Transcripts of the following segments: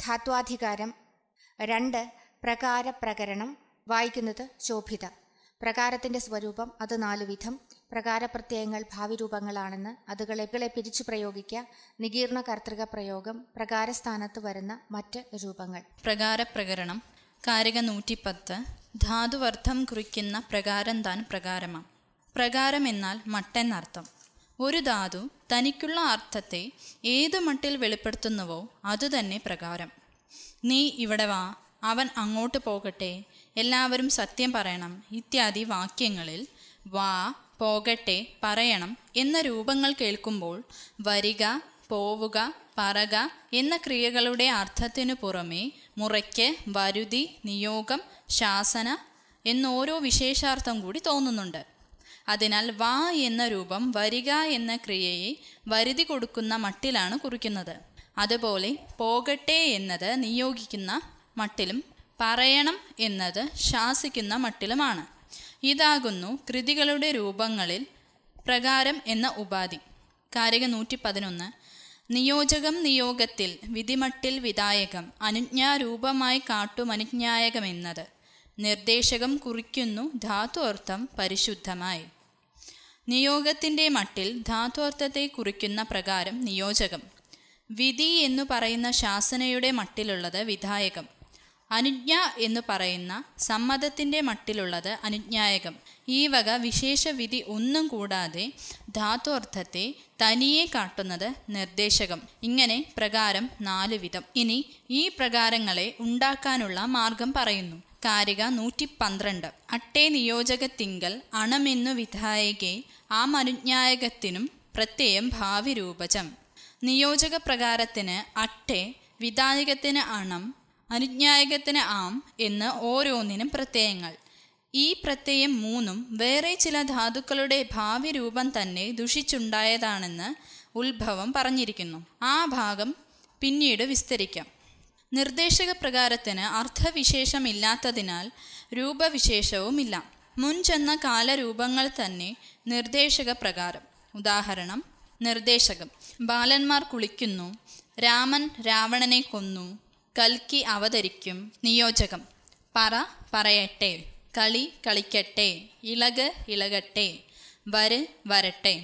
ധാത്വാധികാരം രണ്ട് പ്രകാര പ്രകരണം വായിക്കുന്നത് ശോഭിത പ്രകാരത്തിന്റെ സ്വരൂപം അത് നാലു വിധം പ്രകാരപ്രത്യയങ്ങൾ ഭാവി രൂപങ്ങളാണെന്ന് അതുകളെ പിരിച്ചു പ്രയോഗിക്കുക നികീർണ കർത്തൃക പ്രയോഗം പ്രകാരസ്ഥാനത്ത് വരുന്ന മറ്റ് രൂപങ്ങൾ പ്രകാരപ്രകരണം കാരിക നൂറ്റിപ്പത്ത് ധാതുവർത്ഥം കുറിക്കുന്ന പ്രകാരം താൻ പ്രകാരമാം പ്രകാരം എന്നാൽ മട്ടെന്നർത്ഥം ഒരു ധാതു തനിക്കുള്ള അർത്ഥത്തെ ഏതു മട്ടിൽ വെളിപ്പെടുത്തുന്നുവോ അതുതന്നെ പ്രകാരം നീ ഇവിടെ വാ അവൻ അങ്ങോട്ട് പോകട്ടെ എല്ലാവരും സത്യം പറയണം ഇത്യാദി വാക്യങ്ങളിൽ വാ പോകട്ടെ പറയണം എന്ന രൂപങ്ങൾ കേൾക്കുമ്പോൾ വരിക പോവുക പറക എന്ന ക്രിയകളുടെ അർത്ഥത്തിനു പുറമെ മുറയ്ക്ക് വരുതി നിയോഗം ശാസന എന്നോരോ വിശേഷാർത്ഥം കൂടി തോന്നുന്നുണ്ട് അതിനാൽ വാ എന്ന രൂപം വരിക എന്ന ക്രിയയെ വരുതി കൊടുക്കുന്ന മട്ടിലാണ് കുറിക്കുന്നത് അതുപോലെ പോകട്ടെ എന്നത് നിയോഗിക്കുന്ന മട്ടിലും പറയണം എന്നത് ശാസിക്കുന്ന മട്ടിലുമാണ് ഇതാകുന്നു കൃതികളുടെ രൂപങ്ങളിൽ പ്രകാരം എന്ന ഉപാധി കാരിക നൂറ്റി പതിനൊന്ന് നിയോജകം നിയോഗത്തിൽ വിധിമട്ടിൽ വിധായകം അനുജ്ഞാരൂപമായി കാട്ടുമനുജ്ഞായകമെന്നത് നിർദ്ദേശകം കുറിക്കുന്നു ധാതു അർത്ഥം പരിശുദ്ധമായി നിയോഗത്തിൻ്റെ മട്ടിൽ ധാത്വർത്ഥത്തെ കുറിക്കുന്ന പ്രകാരം നിയോജകം വിധി എന്നു പറയുന്ന ശാസനയുടെ മട്ടിലുള്ളത് വിധായകം അനുജ്ഞ എന്ന് പറയുന്ന സമ്മതത്തിൻ്റെ മട്ടിലുള്ളത് അനുജ്ഞായകം ഈ വക വിശേഷ വിധി ഒന്നും കൂടാതെ ധാത്വർത്ഥത്തെ തനിയെ കാട്ടുന്നത് നിർദ്ദേശകം ഇങ്ങനെ പ്രകാരം നാല് വിധം ഇനി ഈ പ്രകാരങ്ങളെ ഉണ്ടാക്കാനുള്ള മാർഗം പറയുന്നു കാരിക നൂറ്റി പന്ത്രണ്ട് അട്ടേ നിയോജകത്തിങ്കൽ അണമെന്നു വിധായകെ ആ അനുജ്ഞായകത്തിനും പ്രത്യയം ഭാവി രൂപജം നിയോജക പ്രകാരത്തിന് അട്ടെ വിധായകത്തിന് അണം അനുജ്ഞായകത്തിന് ആം എന്ന് ഓരോന്നിനും പ്രത്യയങ്ങൾ ഈ പ്രത്യയം മൂന്നും വേറെ ചില ധാതുക്കളുടെ ഭാവി രൂപം തന്നെ ദുഷിച്ചുണ്ടായതാണെന്ന് ഉത്ഭവം പറഞ്ഞിരിക്കുന്നു ആ ഭാഗം പിന്നീട് വിസ്തരിക്കാം നിർദ്ദേശക പ്രകാരത്തിന് അർത്ഥവിശേഷമില്ലാത്തതിനാൽ രൂപവിശേഷവുമില്ല മുൻ ചെന്ന കാലരൂപങ്ങൾ തന്നെ നിർദ്ദേശക പ്രകാരം ഉദാഹരണം നിർദ്ദേശകം ബാലന്മാർ കുളിക്കുന്നു രാമൻ രാവണനെ കൊന്നു കൽക്കി അവതരിക്കും നിയോജകം പറ പറയട്ടെ കളി കളിക്കട്ടെ ഇളക് ഇളകട്ടെ വര് വരട്ടെ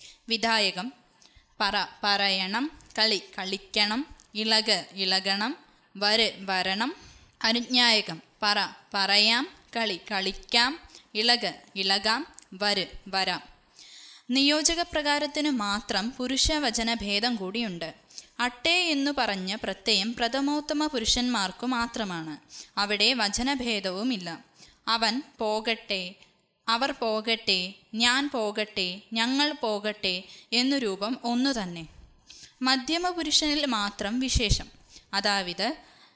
വിധായകം പറ പറയണം കളി കളിക്കണം ഇളക് ഇളകണം വര് വരണം അനുജ്ഞായകം പറ പറയാം കളി കളിക്കാം ഇളക് ഇളകാം വര് വരാം നിയോജക പ്രകാരത്തിന് മാത്രം പുരുഷവചന ഭേദം കൂടിയുണ്ട് അട്ടേ എന്നു പറഞ്ഞ പ്രത്യയം പ്രഥമോത്തമ പുരുഷന്മാർക്കു മാത്രമാണ് അവിടെ വചനഭേദവുമില്ല അവൻ പോകട്ടെ അവർ പോകട്ടെ ഞാൻ പോകട്ടെ ഞങ്ങൾ പോകട്ടെ എന്നു രൂപം ഒന്നു തന്നെ മധ്യമ പുരുഷനിൽ മാത്രം വിശേഷം അതാവിത്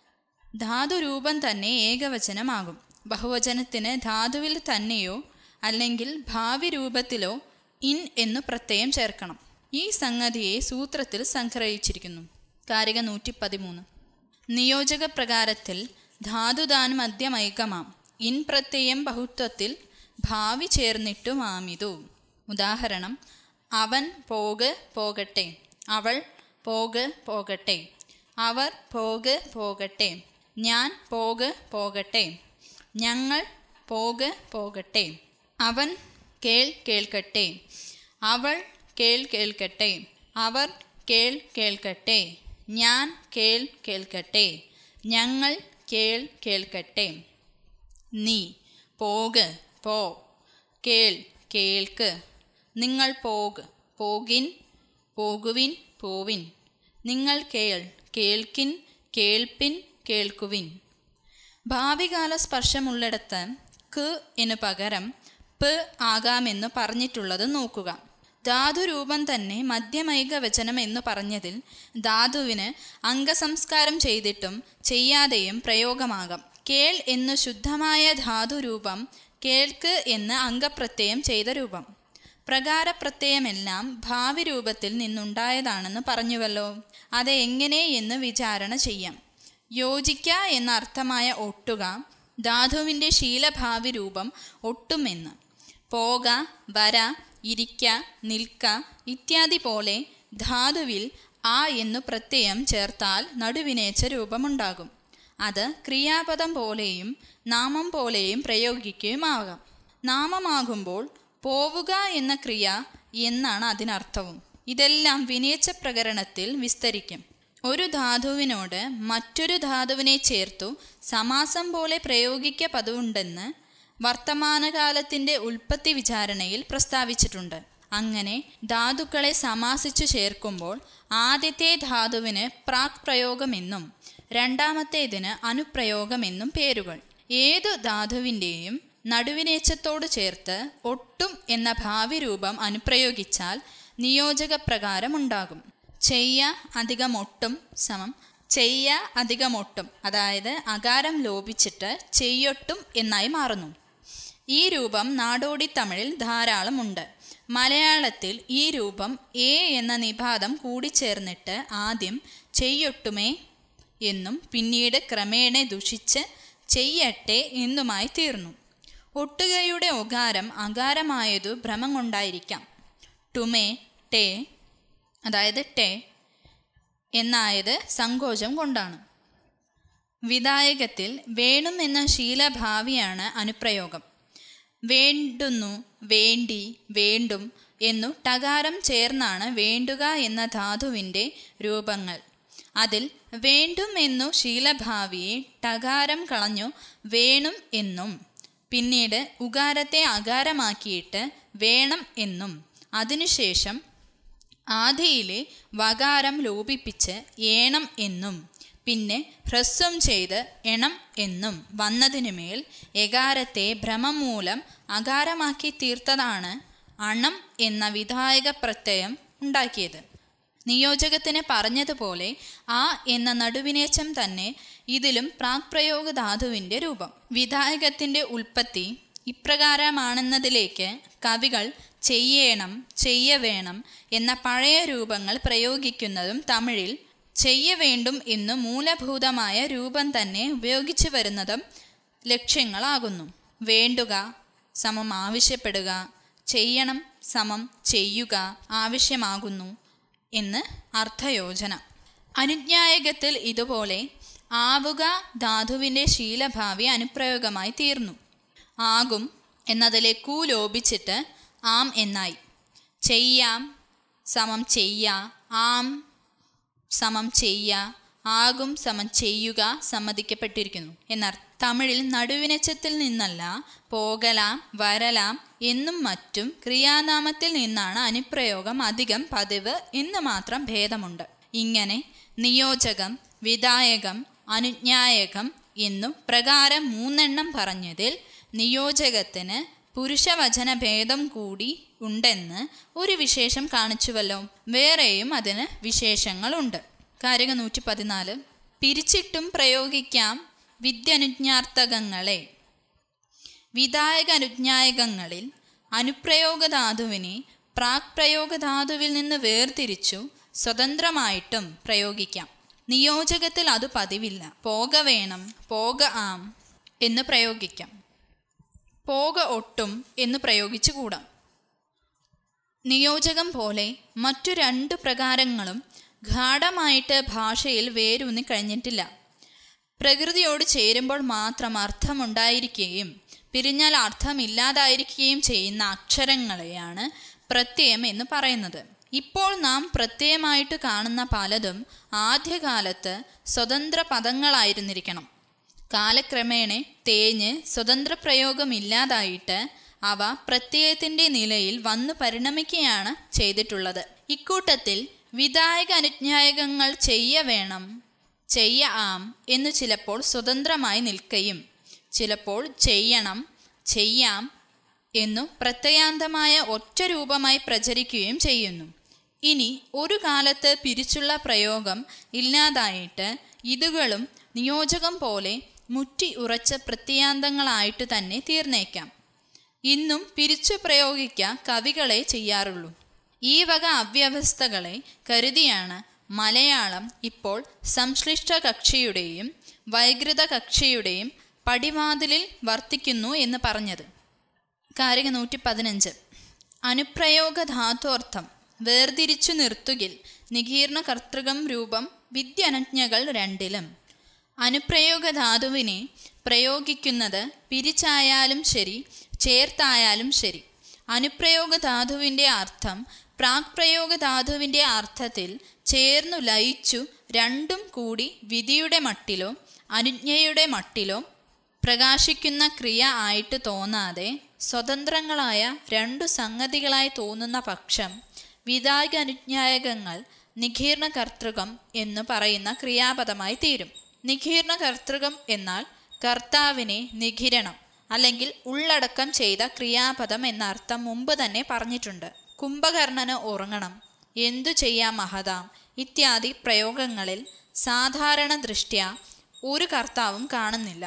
ധാതുരൂപം തന്നെ ഏകവചനമാകും ബഹുവചനത്തിന് ധാതുവിൽ തന്നെയോ അല്ലെങ്കിൽ ഭാവി രൂപത്തിലോ ഇൻ എന്നു പ്രത്യയം ചേർക്കണം ഈ സംഗതിയെ സൂത്രത്തിൽ സംഗ്രഹിച്ചിരിക്കുന്നു കാരിക നൂറ്റി പതിമൂന്ന് നിയോജക പ്രകാരത്തിൽ ധാതുദാൻ മധ്യമൈകമാം ഇൻ പ്രത്യയം ബഹുത്വത്തിൽ ഭാവി ചേർന്നിട്ടുമാമിതു ഉദാഹരണം അവൻ പോക് പോകട്ടെ അവൾ പോക് പോകട്ടെ അവർ പോക് പോകട്ടെ ഞാൻ പോക് പോകട്ടെ ഞങ്ങൾ പോക് പോകട്ടെ അവൻ കേൾ കേൾക്കട്ടെ അവൾ കേൾ കേൾക്കട്ടെ അവർ കേൾ കേൾക്കട്ടെ ഞാൻ കേൾ കേൾക്കട്ടെ ഞങ്ങൾ കേൾ കേൾക്കട്ടെ നീ പോക് പോ കേൾ കേൾക്ക് നിങ്ങൾ പോക് പോകിൻ പോകുവിൻ പോവിൻ നിങ്ങൾ കേൾ കേൾക്കിൻ കേൾപ്പിൻ കേൾക്കുവിൻ ഭാവികാല സ്പർശമുള്ളിടത്ത് ക് എന്നു പകരം പ് ആകാമെന്ന് പറഞ്ഞിട്ടുള്ളത് നോക്കുക ധാതുരൂപം തന്നെ മധ്യമൈക വചനം എന്ന് പറഞ്ഞതിൽ ധാതുവിന് അംഗസംസ്കാരം ചെയ്തിട്ടും ചെയ്യാതെയും പ്രയോഗമാകാം കേൾ എന്നു ശുദ്ധമായ ധാതുരൂപം കേൾക്ക് എന്ന് അംഗപ്രത്യയം ചെയ്ത രൂപം പ്രകാരപ്രത്യയമെല്ലാം ഭാവി രൂപത്തിൽ നിന്നുണ്ടായതാണെന്ന് പറഞ്ഞുവല്ലോ അത് എങ്ങനെ എന്ന് വിചാരണ ചെയ്യാം യോജിക്ക എന്ന അർത്ഥമായ ഒട്ടുക ധാതുവിൻ്റെ ശീലഭാവി രൂപം ഒട്ടുമെന്ന് പോക വര ഇരിക്ക നിൽക്ക ഇത്യാദി പോലെ ധാതുവിൽ ആ എന്നു പ്രത്യയം ചേർത്താൽ നടുവിനേച്ച രൂപമുണ്ടാകും അത് ക്രിയാപദം പോലെയും നാമം പോലെയും പ്രയോഗിക്കുകയുമാകാം നാമമാകുമ്പോൾ പോവുക എന്ന ക്രിയ എന്നാണ് അതിനർത്ഥവും ഇതെല്ലാം വിനേച്ച പ്രകരണത്തിൽ വിസ്തരിക്കും ഒരു ധാതുവിനോട് മറ്റൊരു ധാതുവിനെ ചേർത്തു സമാസം പോലെ പ്രയോഗിക്ക പതിവുണ്ടെന്ന് വർത്തമാനകാലത്തിൻ്റെ ഉൽപ്പത്തി വിചാരണയിൽ പ്രസ്താവിച്ചിട്ടുണ്ട് അങ്ങനെ ധാതുക്കളെ സമാസിച്ചു ചേർക്കുമ്പോൾ ആദ്യത്തെ ധാതുവിന് പ്രാക് പ്രയോഗമെന്നും രണ്ടാമത്തേതിന് അനുപ്രയോഗമെന്നും പേരുകൾ ഏതു ധാതുവിൻ്റെയും നടുവിനേച്ചത്തോട് ചേർത്ത് ഒട്ടും എന്ന ഭാവി രൂപം അനുപ്രയോഗിച്ചാൽ നിയോജക പ്രകാരമുണ്ടാകും ചെയ്യ അധികം ഒട്ടും സമം ചെയ്യ അധികം ഒട്ടും അതായത് അകാരം ലോപിച്ചിട്ട് ചെയ്യൊട്ടും എന്നായി മാറുന്നു ഈ രൂപം നാടോടി തമിഴിൽ ധാരാളമുണ്ട് മലയാളത്തിൽ ഈ രൂപം എ എന്ന നിപാതം കൂടിച്ചേർന്നിട്ട് ആദ്യം ചെയ്യൊട്ടുമേ എന്നും പിന്നീട് ക്രമേണ ദുഷിച്ച് ചെയ്യട്ടെ എന്നുമായി തീർന്നു ഒട്ടുകയുടെ ഒകാരം അകാരമായതു ഭ്രമം കൊണ്ടായിരിക്കാം ടുമേ ടേ അതായത് ടേ എന്നായത് സങ്കോചം കൊണ്ടാണ് വിധായകത്തിൽ വേണം എന്ന ശീലഭാവിയാണ് അനുപ്രയോഗം വേണ്ടുന്നു വേണ്ടി വേണ്ടും എന്നു ടകാരം ചേർന്നാണ് വേണ്ടുക എന്ന ധാതുവിൻ്റെ രൂപങ്ങൾ അതിൽ വേണ്ടും എന്നു ശീലഭാവിയെ ടകാരം കളഞ്ഞു വേണം എന്നും പിന്നീട് ഉകാരത്തെ അകാരമാക്കിയിട്ട് വേണം എന്നും അതിനുശേഷം ആദിയിലെ വകാരം ലോപിപ്പിച്ച് ഏണം എന്നും പിന്നെ ഹ്രസ്വം ചെയ്ത് എണം എന്നും വന്നതിനുമേൽ എകാരത്തെ ഭ്രമം മൂലം അകാരമാക്കി തീർത്തതാണ് അണം എന്ന വിധായക പ്രത്യയം ഉണ്ടാക്കിയത് നിയോജകത്തിന് പറഞ്ഞതുപോലെ ആ എന്ന നടുവിനേച്ചം തന്നെ ഇതിലും പ്രാക്പ്രയോഗ ധാതുവിൻ്റെ രൂപം വിധായകത്തിൻ്റെ ഉൽപ്പത്തി ഇപ്രകാരമാണെന്നതിലേക്ക് കവികൾ ചെയ്യേണം ചെയ്യവേണം എന്ന പഴയ രൂപങ്ങൾ പ്രയോഗിക്കുന്നതും തമിഴിൽ ചെയ്യ വേണ്ടും എന്നു മൂലഭൂതമായ രൂപം തന്നെ ഉപയോഗിച്ചു വരുന്നതും ലക്ഷ്യങ്ങളാകുന്നു വേണ്ടുക സമം ആവശ്യപ്പെടുക ചെയ്യണം സമം ചെയ്യുക ആവശ്യമാകുന്നു എന്ന് അർത്ഥയോജന അനുജ്ഞായകത്തിൽ ഇതുപോലെ ആവുക ധാതുവിൻ്റെ ശീലഭാവി അനുപ്രയോഗമായി തീർന്നു ആകും എന്നതിലെ കൂ ലോപിച്ചിട്ട് ആം എന്നായി ചെയ്യാം സമം ചെയ്യ ആം സമം ചെയ്യ ആകും സമം ചെയ്യുക സമ്മതിക്കപ്പെട്ടിരിക്കുന്നു എന്നർത്ഥം തമിഴിൽ നടുവിനച്ചത്തിൽ നിന്നല്ല പോകലാം വരലാം എന്നും മറ്റും ക്രിയാനാമത്തിൽ നിന്നാണ് അനുപ്രയോഗം അധികം പതിവ് എന്ന് മാത്രം ഭേദമുണ്ട് ഇങ്ങനെ നിയോജകം വിധായകം അനുജ്ഞായകം എന്നും പ്രകാരം മൂന്നെണ്ണം പറഞ്ഞതിൽ നിയോജകത്തിന് പുരുഷവചന ഭേദം കൂടി ഉണ്ടെന്ന് ഒരു വിശേഷം കാണിച്ചുവല്ലോ വേറെയും അതിന് വിശേഷങ്ങളുണ്ട് കാരിക നൂറ്റി പതിനാല് പിരിച്ചിട്ടും പ്രയോഗിക്കാം വിദ്യനുജ്ഞാർത്ഥകങ്ങളെ വിധായക അനുജ്ഞായകങ്ങളിൽ അനുപ്രയോഗധാതുവിനെ പ്രാക്പ്രയോഗധാതുവിൽ നിന്ന് വേർതിരിച്ചു സ്വതന്ത്രമായിട്ടും പ്രയോഗിക്കാം നിയോജകത്തിൽ അത് പതിവില്ല പോക വേണം പോക ആം എന്ന് പ്രയോഗിക്കാം പോക ഒട്ടും എന്ന് പ്രയോഗിച്ചുകൂടാം നിയോജകം പോലെ മറ്റു രണ്ട് പ്രകാരങ്ങളും ഗാഠമായിട്ട് ഭാഷയിൽ വേരൂന്നി കഴിഞ്ഞിട്ടില്ല പ്രകൃതിയോട് ചേരുമ്പോൾ മാത്രം അർത്ഥമുണ്ടായിരിക്കുകയും പിരിഞ്ഞാൽ അർത്ഥമില്ലാതായിരിക്കുകയും ചെയ്യുന്ന അക്ഷരങ്ങളെയാണ് പ്രത്യയം എന്ന് പറയുന്നത് ഇപ്പോൾ നാം പ്രത്യയമായിട്ട് കാണുന്ന പലതും ആദ്യകാലത്ത് സ്വതന്ത്ര പദങ്ങളായിരുന്നിരിക്കണം കാലക്രമേണ തേഞ്ഞ് സ്വതന്ത്ര പ്രയോഗമില്ലാതായിട്ട് അവ പ്രത്യയത്തിൻ്റെ നിലയിൽ വന്നു പരിണമിക്കുകയാണ് ചെയ്തിട്ടുള്ളത് ഇക്കൂട്ടത്തിൽ വിധായക അനുജ്ഞായകങ്ങൾ ചെയ്യ വേണം ചെയ്യ ആം എന്ന് ചിലപ്പോൾ സ്വതന്ത്രമായി നിൽക്കുകയും ചിലപ്പോൾ ചെയ്യണം ചെയ്യാം എന്നു പ്രത്യയാന്തമായ ഒറ്റ രൂപമായി പ്രചരിക്കുകയും ചെയ്യുന്നു ഇനി ഒരു കാലത്ത് പിരിച്ചുള്ള പ്രയോഗം ഇല്ലാതായിട്ട് ഇതുകളും നിയോജകം പോലെ മുറ്റി ഉറച്ച പ്രത്യാന്തങ്ങളായിട്ട് തന്നെ തീർന്നേക്കാം ഇന്നും പിരിച്ചു പ്രയോഗിക്ക കവികളെ ചെയ്യാറുള്ളൂ ഈ വക അവ്യവസ്ഥകളെ കരുതിയാണ് മലയാളം ഇപ്പോൾ സംശ്ലിഷ്ട കക്ഷിയുടെയും വൈകൃത കക്ഷിയുടെയും പടിവാതിലിൽ വർത്തിക്കുന്നു എന്ന് പറഞ്ഞത് കാരിക നൂറ്റി പതിനഞ്ച് അനുപ്രയോഗ ധാത്വർത്ഥം വേർതിരിച്ചു നിർത്തുകിൽ നികീർണ കർത്തൃകം രൂപം വിദ്യനജ്ഞകൾ രണ്ടിലും അനുപ്രയോഗ ധാതുവിനെ പ്രയോഗിക്കുന്നത് പിരിച്ചായാലും ശരി ചേർത്തായാലും ശരി അനുപ്രയോഗ ധാതുവിൻ്റെ അർത്ഥം പ്രാക്പ്രയോഗ ധാതുവിൻ്റെ അർത്ഥത്തിൽ ചേർന്നു ലയിച്ചു രണ്ടും കൂടി വിധിയുടെ മട്ടിലോ അനുജ്ഞയുടെ മട്ടിലോ പ്രകാശിക്കുന്ന ക്രിയ ആയിട്ട് തോന്നാതെ സ്വതന്ത്രങ്ങളായ രണ്ടു സംഗതികളായി തോന്നുന്ന പക്ഷം വിധായക അനുജ്ഞായകങ്ങൾ നിഖീർണ കർത്തൃകം എന്ന് പറയുന്ന ക്രിയാപദമായി തീരും നിഖീർണ കർത്തൃകം എന്നാൽ കർത്താവിനെ നിഖിരണം അല്ലെങ്കിൽ ഉള്ളടക്കം ചെയ്ത ക്രിയാപദം എന്ന അർത്ഥം മുമ്പ് തന്നെ പറഞ്ഞിട്ടുണ്ട് കുംഭകർണന് ഉറങ്ങണം എന്തു ചെയ്യാം മഹതാം ഇത്യാദി പ്രയോഗങ്ങളിൽ സാധാരണ ദൃഷ്ട്യ ഒരു കർത്താവും കാണുന്നില്ല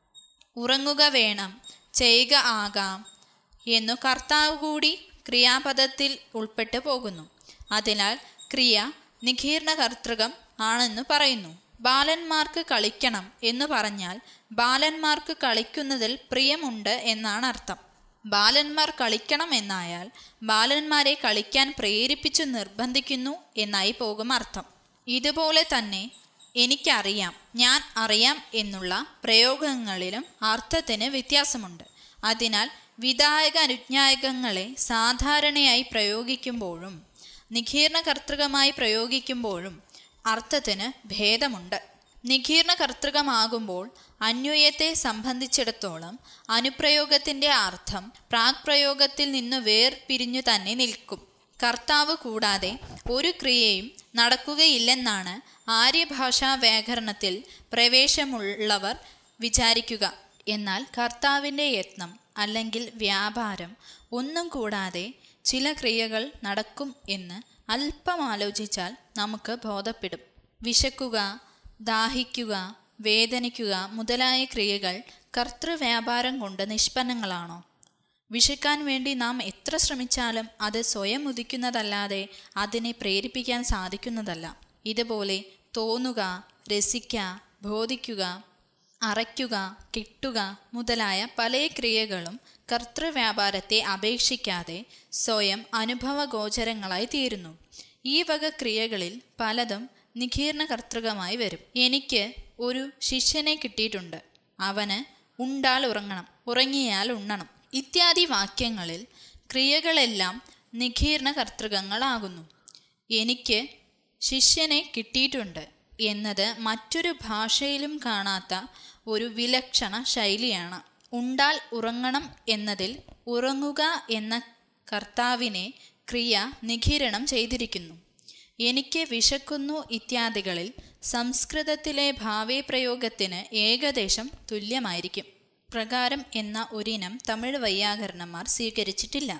ഉറങ്ങുക വേണം ചെയ്യുക ആകാം എന്നു കർത്താവ് കൂടി ക്രിയാപദത്തിൽ ഉൾപ്പെട്ടു പോകുന്നു അതിനാൽ ക്രിയ നിഖീർണ കർത്തൃകം ആണെന്ന് പറയുന്നു ബാലന്മാർക്ക് കളിക്കണം എന്ന് പറഞ്ഞാൽ ബാലന്മാർക്ക് കളിക്കുന്നതിൽ പ്രിയമുണ്ട് എന്നാണ് അർത്ഥം ബാലന്മാർ കളിക്കണം എന്നായാൽ ബാലന്മാരെ കളിക്കാൻ പ്രേരിപ്പിച്ചു നിർബന്ധിക്കുന്നു എന്നായി പോകും അർത്ഥം ഇതുപോലെ തന്നെ എനിക്കറിയാം ഞാൻ അറിയാം എന്നുള്ള പ്രയോഗങ്ങളിലും അർത്ഥത്തിന് വ്യത്യാസമുണ്ട് അതിനാൽ വിധായക അനുജ്ഞായകങ്ങളെ സാധാരണയായി പ്രയോഗിക്കുമ്പോഴും നിഖീർണ കർത്തൃകമായി പ്രയോഗിക്കുമ്പോഴും അർത്ഥത്തിന് ഭേദമുണ്ട് നിഖീർണ കർത്തൃകമാകുമ്പോൾ അന്വയത്തെ സംബന്ധിച്ചിടത്തോളം അനുപ്രയോഗത്തിൻ്റെ അർത്ഥം പ്രാക്പ്രയോഗത്തിൽ നിന്ന് വേർപിരിഞ്ഞു തന്നെ നിൽക്കും കർത്താവ് കൂടാതെ ഒരു ക്രിയയും നടക്കുകയില്ലെന്നാണ് ആര്യഭാഷാ വ്യാകരണത്തിൽ പ്രവേശമുള്ളവർ വിചാരിക്കുക എന്നാൽ കർത്താവിൻ്റെ യത്നം അല്ലെങ്കിൽ വ്യാപാരം ഒന്നും കൂടാതെ ചില ക്രിയകൾ നടക്കും എന്ന് അല്പം ആലോചിച്ചാൽ നമുക്ക് ബോധപ്പെടും വിശക്കുക ദാഹിക്കുക വേദനിക്കുക മുതലായ ക്രിയകൾ കർത്തൃവ്യാപാരം കൊണ്ട് നിഷ്പന്നങ്ങളാണോ വിശക്കാൻ വേണ്ടി നാം എത്ര ശ്രമിച്ചാലും അത് സ്വയം ഉദിക്കുന്നതല്ലാതെ അതിനെ പ്രേരിപ്പിക്കാൻ സാധിക്കുന്നതല്ല ഇതുപോലെ തോന്നുക രസിക്കുക ബോധിക്കുക അറയ്ക്കുക കിട്ടുക മുതലായ പല ക്രിയകളും കർത്തൃവ്യാപാരത്തെ അപേക്ഷിക്കാതെ സ്വയം അനുഭവഗോചരങ്ങളായി തീരുന്നു ഈ വക ക്രിയകളിൽ പലതും നിഖീർണ കർത്തൃകമായി വരും എനിക്ക് ഒരു ശിഷ്യനെ കിട്ടിയിട്ടുണ്ട് അവന് ഉണ്ടാൽ ഉറങ്ങണം ഉറങ്ങിയാൽ ഉണ്ണണം ഇത്യാദി വാക്യങ്ങളിൽ ക്രിയകളെല്ലാം നിഖീർണ കർത്തൃകങ്ങളാകുന്നു എനിക്ക് ശിഷ്യനെ കിട്ടിയിട്ടുണ്ട് എന്നത് മറ്റൊരു ഭാഷയിലും കാണാത്ത ഒരു വിലക്ഷണ ശൈലിയാണ് ഉണ്ടാൽ ഉറങ്ങണം എന്നതിൽ ഉറങ്ങുക എന്ന കർത്താവിനെ ക്രിയ നിഖീരണം ചെയ്തിരിക്കുന്നു എനിക്ക് വിശക്കുന്നു ഇത്യാദികളിൽ സംസ്കൃതത്തിലെ ഭാവി പ്രയോഗത്തിന് ഏകദേശം തുല്യമായിരിക്കും പ്രകാരം എന്ന ഒരിനം തമിഴ് വൈയാകരണന്മാർ സ്വീകരിച്ചിട്ടില്ല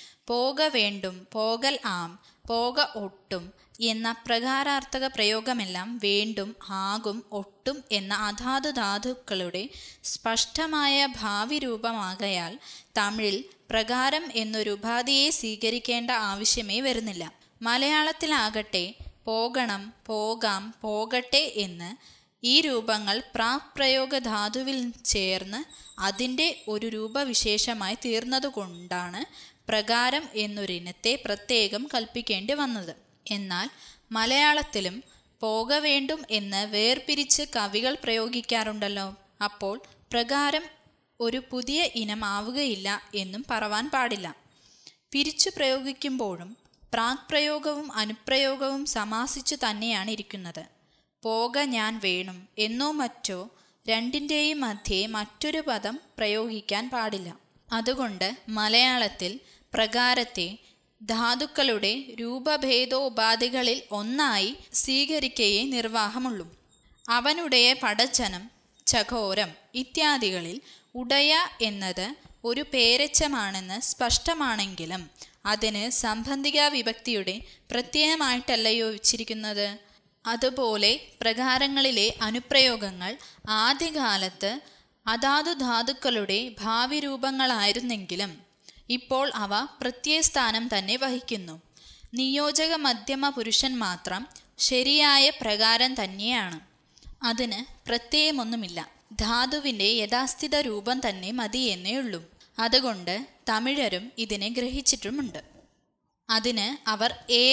പോക വേണ്ടും പോകൽ ആം പോക ഒട്ടും എന്ന പ്രകാരാർത്ഥക പ്രയോഗമെല്ലാം വേണ്ടും ആകും ഒട്ടും എന്ന അധാതു ധാതുക്കളുടെ സ്പഷ്ടമായ ഭാവി രൂപമാകയാൽ തമിഴിൽ പ്രകാരം എന്നൊരു ഉപാധിയെ സ്വീകരിക്കേണ്ട ആവശ്യമേ വരുന്നില്ല മലയാളത്തിലാകട്ടെ പോകണം പോകാം പോകട്ടെ എന്ന് ഈ രൂപങ്ങൾ പ്രാപ്രയോഗ ധാതുവിൽ ചേർന്ന് അതിൻ്റെ ഒരു രൂപവിശേഷമായി തീർന്നതുകൊണ്ടാണ് പ്രകാരം എന്നൊരിനത്തെ പ്രത്യേകം കൽപ്പിക്കേണ്ടി വന്നത് എന്നാൽ മലയാളത്തിലും പോക വേണ്ടും എന്ന് വേർപിരിച്ച് കവികൾ പ്രയോഗിക്കാറുണ്ടല്ലോ അപ്പോൾ പ്രകാരം ഒരു പുതിയ ഇനം ആവുകയില്ല എന്നും പറവാൻ പാടില്ല പിരിച്ചു പ്രയോഗിക്കുമ്പോഴും പ്രാക്പ്രയോഗവും അനുപ്രയോഗവും സമാസിച്ചു തന്നെയാണ് ഇരിക്കുന്നത് പോക ഞാൻ വേണം എന്നോ മറ്റോ രണ്ടിൻ്റെയും മധ്യേ മറ്റൊരു പദം പ്രയോഗിക്കാൻ പാടില്ല അതുകൊണ്ട് മലയാളത്തിൽ പ്രകാരത്തെ ധാതുക്കളുടെ രൂപഭേദോപാധികളിൽ ഒന്നായി സ്വീകരിക്കയേ നിർവാഹമുള്ളൂ അവനുடைய പടച്ചനം ചകോരം ഇത്യാദികളിൽ ഉടയ എന്നത് ഒരു പേരച്ചമാണെന്ന് സ്പഷ്ടമാണെങ്കിലും അതിന് സംബന്ധിക വിഭക്തിയുടെ പ്രത്യയമായിട്ടല്ലയോ വെച്ചിരിക്കുന്നത് അതുപോലെ പ്രകാരങ്ങളിലെ അനുപ്രയോഗങ്ങൾ ആദ്യകാലത്ത് അതാതു ധാതുക്കളുടെ ഭാവി രൂപങ്ങളായിരുന്നെങ്കിലും ഇപ്പോൾ അവ പ്രത്യയസ്ഥാനം തന്നെ വഹിക്കുന്നു നിയോജക മധ്യമ പുരുഷൻ മാത്രം ശരിയായ പ്രകാരം തന്നെയാണ് അതിന് പ്രത്യയമൊന്നുമില്ല ധാതുവിൻ്റെ യഥാസ്ഥിത രൂപം തന്നെ മതിയെന്നേ ഉള്ളൂ അതുകൊണ്ട് തമിഴരും ഇതിനെ ഗ്രഹിച്ചിട്ടുമുണ്ട് അതിന് അവർ ഏവൽ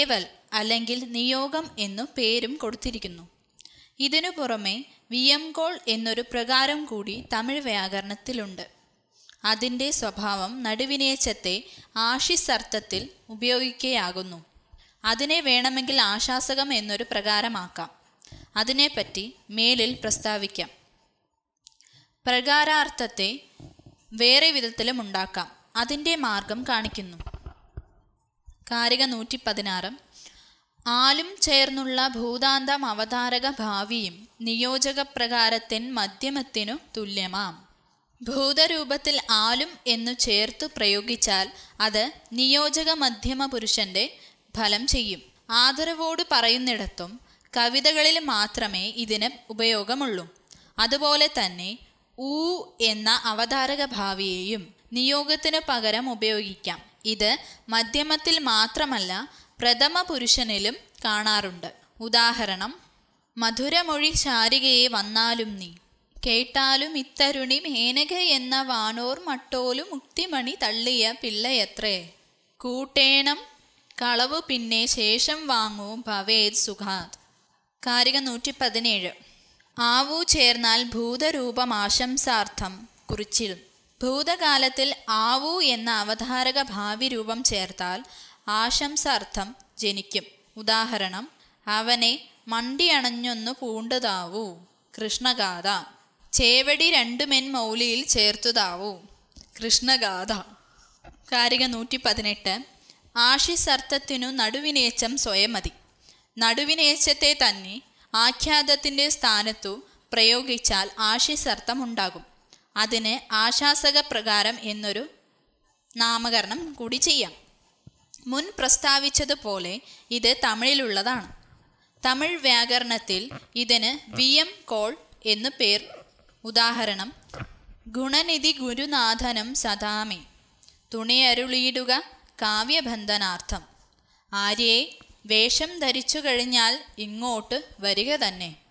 അല്ലെങ്കിൽ നിയോഗം എന്നു പേരും കൊടുത്തിരിക്കുന്നു ഇതിനു പുറമെ വിയംകോൾ എന്നൊരു പ്രകാരം കൂടി തമിഴ് വ്യാകരണത്തിലുണ്ട് അതിൻ്റെ സ്വഭാവം നടുവിനേച്ചത്തെ ആഷിസർത്ഥത്തിൽ ഉപയോഗിക്കുകയാകുന്നു അതിനെ വേണമെങ്കിൽ ആശാസകം എന്നൊരു പ്രകാരമാക്കാം അതിനെപ്പറ്റി മേലിൽ പ്രസ്താവിക്കാം പ്രകാരാർത്ഥത്തെ വേറെ വിധത്തിലും ഉണ്ടാക്കാം അതിൻ്റെ മാർഗം കാണിക്കുന്നു കാരിക നൂറ്റി പതിനാറ് ആലും ചേർന്നുള്ള ഭൂതാന്തം അവതാരക ഭാവിയും നിയോജക പ്രകാരത്തിൻ മധ്യമത്തിനു തുല്യമാം ഭൂതരൂപത്തിൽ ആലും എന്നു ചേർത്തു പ്രയോഗിച്ചാൽ അത് നിയോജക മധ്യമ പുരുഷന്റെ ഫലം ചെയ്യും ആദരവോട് പറയുന്നിടത്തും കവിതകളിൽ മാത്രമേ ഇതിന് ഉപയോഗമുള്ളൂ അതുപോലെ തന്നെ ഊ എന്ന അവതാരക ഭാവിയെയും നിയോഗത്തിനു പകരം ഉപയോഗിക്കാം ഇത് മധ്യമത്തിൽ മാത്രമല്ല പ്രഥമ പുരുഷനിലും കാണാറുണ്ട് ഉദാഹരണം മധുരമൊഴി ശാരികയെ വന്നാലും നീ കേട്ടാലും ഇത്തരുണി മേനക എന്ന വാനോർ മട്ടോലു മുക്തിമണി തള്ളിയ പിള്ളയത്രേ കൂട്ടേണം കളവു പിന്നെ ശേഷം വാങ്ങൂ ഭവേത് സുഖാത് കാരിക നൂറ്റി പതിനേഴ് ആവു ചേർന്നാൽ ഭൂതരൂപം ആശംസാർത്ഥം കുറിച്ചിടും ഭൂതകാലത്തിൽ ആവു എന്ന അവതാരക ഭാവി രൂപം ചേർത്താൽ ആശംസാർത്ഥം ജനിക്കും ഉദാഹരണം അവനെ മണ്ടിയണഞ്ഞൊന്നു പൂണ്ടതാവൂ കൃഷ്ണഗാഥ ചേവടി രണ്ടുമെൻ മൗലിയിൽ ചേർത്തുതാവൂ കൃഷ്ണഗാഥ കാരിക നൂറ്റി പതിനെട്ട് ആഷിസർത്ഥത്തിനു നടുവിനേച്ചം സ്വയം മതി നടുവിനേച്ചത്തെ തന്നെ ആഖ്യാതത്തിൻ്റെ സ്ഥാനത്തു പ്രയോഗിച്ചാൽ ആഷിസർത്ഥം ഉണ്ടാകും അതിന് ആശാസക പ്രകാരം എന്നൊരു നാമകരണം കൂടി ചെയ്യാം മുൻ പ്രസ്താവിച്ചതുപോലെ ഇത് തമിഴിലുള്ളതാണ് തമിഴ് വ്യാകരണത്തിൽ ഇതിന് വി എം കോൾ എന്നു പേർ ഉദാഹരണം ഗുണനിധി ഗുരുനാഥനം സദാമി തുണിയരുളിയിടുക കാവ്യബന്ധനാർത്ഥം ആര്യയെ വേഷം ധരിച്ചു കഴിഞ്ഞാൽ ഇങ്ങോട്ട് വരിക തന്നെ